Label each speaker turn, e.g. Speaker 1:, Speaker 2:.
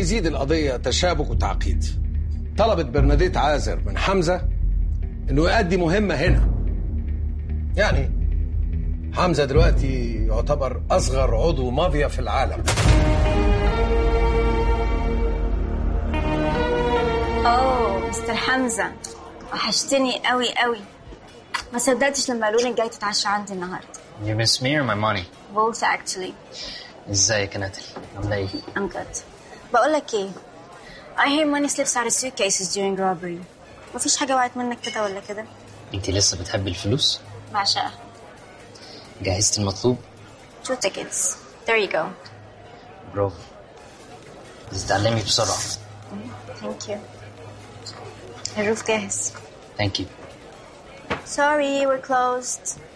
Speaker 1: يزيد القضية تشابك وتعقيد طلبت برناديت عازر من حمزة انه يؤدي مهمة هنا يعني حمزة دلوقتي يعتبر أصغر عضو مافيا في العالم
Speaker 2: اوه مستر حمزه وحشتني قوي قوي ما صدقتش لما قالوا لي جاي تتعشى عندي النهارده
Speaker 3: You miss me or my money?
Speaker 2: both actually
Speaker 3: ازيك يا ناتالي؟ عاملة ايه؟
Speaker 2: I'm good بقول لك ايه I hear money slips out of suitcases during robbery مفيش حاجة وقعت منك كده ولا كده
Speaker 3: انت لسه بتحبي الفلوس؟
Speaker 2: بعشقها
Speaker 3: جهزتي المطلوب؟
Speaker 2: two tickets there you go
Speaker 3: برافو بس تعلمي بسرعة
Speaker 2: thank you الروف جاهز
Speaker 3: Thank you
Speaker 2: sorry we're closed